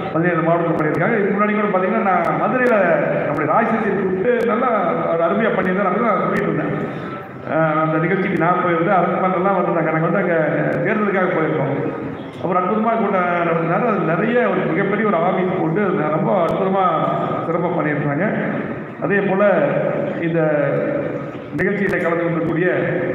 பதினேழு மாவட்டத்தில் பண்ணியிருக்காங்க இதுக்கு முன்னாடி கூட பார்த்தீங்கன்னா நான் மதுரையில் நம்முடைய ராஜ்சக்தியை கூப்பிட்டு நல்லா ஒரு அருமையாக பண்ணியிருந்தேன் நான் தான் சொல்லிட்டு இருந்தேன் அஹ் அந்த நிகழ்ச்சிக்கு நான் போயிருந்தேன் அரண்மனைலாம் வந்திருந்தாங்க நாங்கள் வந்து அங்கே தேர்தலுக்காக போயிருக்கோம் அப்புறம் அற்புதமாக கூட நடத்தினாரு அது நிறைய ஒரு மிகப்பெரிய ஒரு ஆஃபீஸ் போட்டு அது ரொம்ப அற்புதமாக சிறப்பாக பண்ணியிருந்தாங்க அதே போல் இந்த நிகழ்ச்சியில் கலந்து கொண்டிருக்கக்கூடிய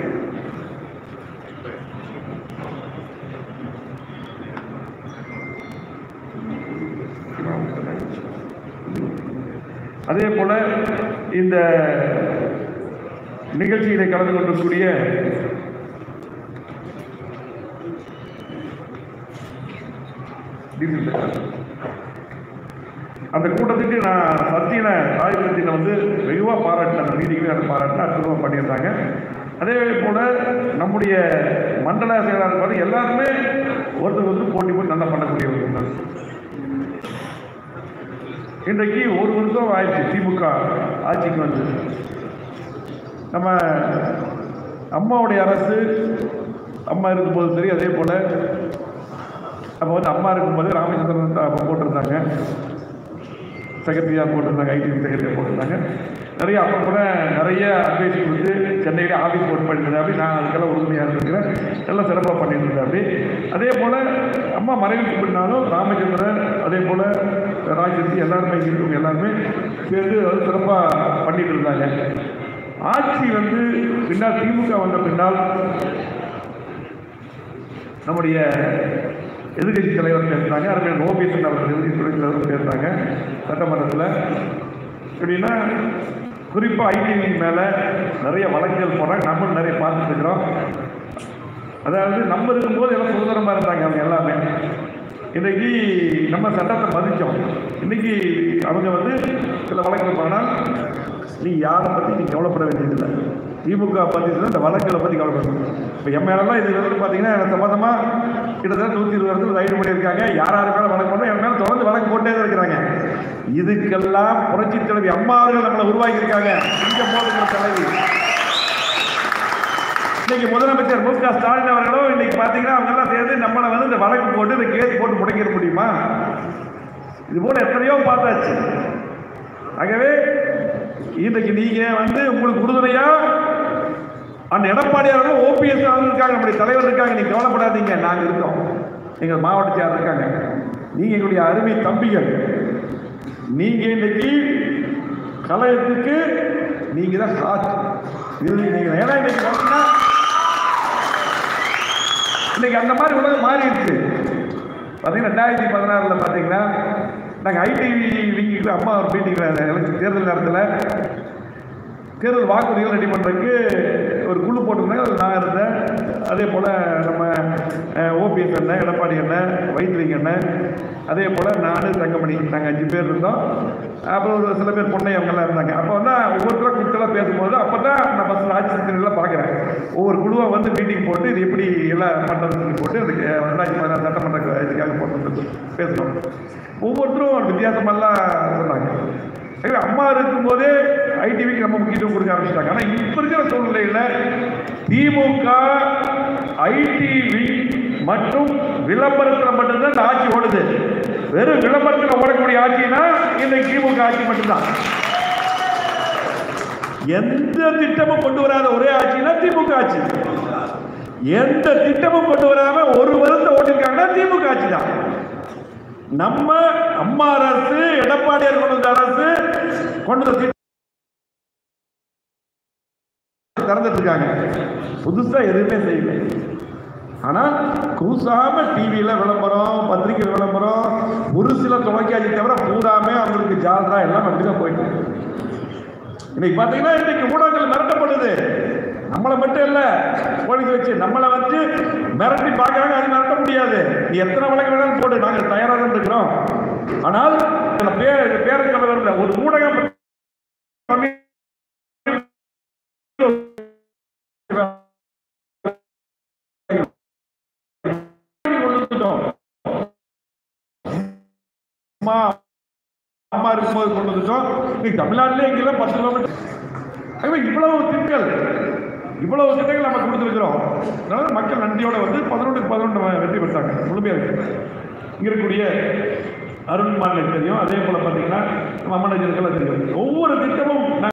அதே போல இந்த நிகழ்ச்சியிலே கலந்து கொண்டிருக்கக்கூடிய அந்த கூட்டத்துக்கு நான் சத்தியன தாய் சத்தியனை வந்து வெகுவாக பாராட்டினேன் அந்த மீட்டிங்கில் அதை பாராட்டினேன் அற்புதமாக பண்ணியிருந்தாங்க அதே போல நம்முடைய மண்டல செயலாளர் பார்த்து எல்லாருமே ஒருத்தர் வந்து போட்டி போட்டு நல்லா பண்ணக்கூடியவர்கள் தான் இன்றைக்கு ஒரு வருஷம் ஆயிடுச்சு திமுக ஆட்சிக்கு வந்து நம்ம அம்மாவுடைய அரசு அம்மா இருக்கும்போது சரி அதே போல் அப்போ வந்து அம்மா இருக்கும்போது ராமச்சந்திரன் தான் அப்போ போட்டிருந்தாங்க செக்ரட்டரியாக போட்டிருந்தாங்க ஐடி செக்ரட்டரியாக போட்டிருந்தாங்க நிறைய அப்போ கூட நிறைய அட்வைஸ் கொடுத்து சென்னையிலே ஆஃபீஸ் போட்டு பண்ணியிருந்தேன் அப்படி நான் அதுக்கெல்லாம் உறுதுணையாக இருந்திருக்கிறேன் எல்லாம் சிறப்பாக பண்ணியிருந்தேன் அப்படி அதே போல் அம்மா மறைவுக்கு பின்னாலும் ராமச்சந்திரன் அதே போல் ராஜசக்தி எல்லாருமே இங்க இருக்கவங்க எல்லாருமே சேர்ந்து அது சிறப்பாக பண்ணிட்டு இருந்தாங்க ஆட்சி வந்து பின்னால் திமுக வந்த பின்னால் நம்முடைய எதிர்கட்சி தலைவர் பேசுனாங்க அருமையான ஓபிஎஸ் அவர்கள் எதிர்கட்சி துணைத் தலைவர் பேசுனாங்க சட்டமன்றத்தில் எப்படின்னா குறிப்பாக ஐடி மேலே நிறைய வழக்குகள் போடுறாங்க நம்மளும் நிறைய பார்த்துட்டு இருக்கிறோம் அதாவது நம்ம இருக்கும்போது எல்லாம் சுதந்திரமாக இருந்தாங்க அவங்க எல்லாமே இன்றைக்கி நம்ம சட்டத்தை மதித்தோம் இன்னைக்கு அவங்க வந்து சில வழக்குகள் போனால் நீ யாரை பற்றி நீ கவலைப்பட வேண்டியதில்லை திமுக பற்றி இந்த வழக்குகளை பற்றி கவலைப்படணும் இப்போ என் மேலெல்லாம் இது வந்து பார்த்தீங்கன்னா எனக்கு சம்மந்தமாக கிட்டத்தட்ட நூற்றி இருபது இடத்துல ரைடு பண்ணியிருக்காங்க யார் யார் மேலே வழக்கு பண்ணோம் என் மேலே தொடர்ந்து வழக்கு போட்டே தான் இருக்கிறாங்க இதுக்கெல்லாம் புரட்சி தலைவி அம்மா அவர்கள் நம்மளை உருவாக்கியிருக்காங்க இங்கே போடுகிற தலைவி இன்னைக்கு முதலமைச்சர் மு க ஸ்டாலின் அவர்களும் இன்னைக்கு பார்த்தீங்கன்னா அவங்க எல்லாம் சேர்ந்து நம்மளை வந்து இந்த வழக்கு போட்டு இந்த கேஸ் போட்டு முடக்கிட முடியுமா இது போல எத்தனையோ பார்த்தாச்சு ஆகவே இன்றைக்கு நீங்க வந்து உங்களுக்கு உறுதுணையா அந்த எடப்பாடி அவர்கள் ஓபிஎஸ் அவர்கள் இருக்காங்க நம்முடைய தலைவர் இருக்காங்க நீங்க கவலைப்படாதீங்க நாங்க இருக்கோம் எங்கள் மாவட்ட செயலர் இருக்காங்க நீங்க எங்களுடைய அருமை தம்பிகள் நீங்க இன்னைக்கு கலையத்துக்கு நீங்க தான் சாட்சி இது நீங்க ஏன்னா இன்னைக்கு பார்த்தீங்கன்னா இன்னைக்கு அந்த மாதிரி உலகம் மாறிடுச்சு பார்த்தீங்கன்னா ரெண்டாயிரத்தி பதினாறில் பார்த்தீங்கன்னா நாங்கள் ஐடி விங்கிக்கு அம்மா ஒரு மீட்டிங்கில் எலெக்ஷன் தேர்தல் நேரத்தில் தேர்தல் வாக்குறுதிகள் ரெடி பண்ணுறதுக்கு ஒரு குழு போட்டிருந்தாங்க அதில் நான் இருந்தேன் அதே போல் நம்ம ஓபிஎஸ் அண்ணன் எடப்பாடி அண்ணன் வைத்திலிங்க அண்ணன் அதே போல் நான் தங்கமணி நாங்கள் அஞ்சு பேர் இருந்தோம் அப்புறம் ஒரு சில பேர் பொண்ணை அவங்கெல்லாம் இருந்தாங்க அப்போ வந்து ஒவ்வொருத்தரும் குழுக்கெல்லாம் பேசும்போது அப்போ தான் நான் ஃபஸ்ட் ஆட்சி சிந்தனைலாம் பார்க்குறேன் ஒவ்வொரு குழுவாக வந்து மீட்டிங் போட்டு இது எப்படி எல்லாம் பண்ணுறதுன்னு போட்டு அதுக்கு ரெண்டாயிரத்தி பதினாறு சட்டமன்ற இதுக்காக போட்டு பேசணும் ஒவ்வொருத்தரும் ஒரு வித்தியாசமெல்லாம் சொன்னாங்க ஆகவே அம்மா இருக்கும்போதே ஐடிவிக்கு ரொம்ப முக்கியத்துவம் கொடுக்க ஆரம்பிச்சிட்டாங்க ஆனால் இப்போ இருக்கிற சூழ்நிலையில் திமுக ஐடிவி மற்றும் விளம்பரத்தில் மட்டும்தான் இந்த ஆட்சி ஓடுது வெறும் விளம்பரத்தில் ஓடக்கூடிய ஆட்சினா இன்னைக்கு திமுக ஆட்சி மட்டும்தான் எந்த திட்டமும் கொண்டு வராத ஒரே ஆட்சினா திமுக ஆட்சி எந்த திட்டமும் கொண்டு வராம ஒரு வருஷம் ஓட்டிருக்காங்கன்னா திமுக ஆட்சி தான் நம்ம அம்மா அரசு எடப்பாடியார் கொண்டு வந்த அரசு கொண்டு வந்த திட்டம் திறந்துட்டு இருக்காங்க புதுசா எதுவுமே செய்யல ஆனா கூசாம டிவியில விளம்பரம் பத்திரிகை விளம்பரம் ஒரு சில தொலைக்காட்சி தவிர பூராமே அவங்களுக்கு ஜால்ரா எல்லாம் அப்படிதான் போயிட்டு இருக்கு. இன்னைக்கு பாத்தீங்கன்னா இன்னைக்கு ஊடகங்கள் மிரட்டப்படுது நம்மளை மட்டும் இல்ல போலீஸ் வச்சு நம்மளை வச்சு மிரட்டி பார்க்கறாங்க அது மிரட்ட முடியாது நீ எத்தனை வழக்கு வேணாலும் போடு நாங்க தயாராக தான் இருக்கிறோம் ஆனால் இதுல பேர் பேருக்கு சொல்ல வரல ஒரு ஊடகம் அம்மா அம்மா இருக்கும்போது கொண்டு வந்துட்டோம் இன்னைக்கு தமிழ்நாட்டிலே இங்கெல்லாம் பத்து கிலோமீட்டர் ஆகவே இவ்வளவு திட்டங்கள் இவ்வளவு திட்டங்கள் நம்ம கொடுத்துருக்கிறோம் அதனால மக்கள் நன்றியோட வந்து பதினொன்றுக்கு பதினொன்று வெற்றி பெற்றாங்க முழுமையாக இங்க இருக்கக்கூடிய அருண்மானுக்கு தெரியும் அதே போல் பார்த்தீங்கன்னா நம்ம அம்மனஜருக்கெல்லாம் தெரியும் ஒவ்வொரு திட்டமும்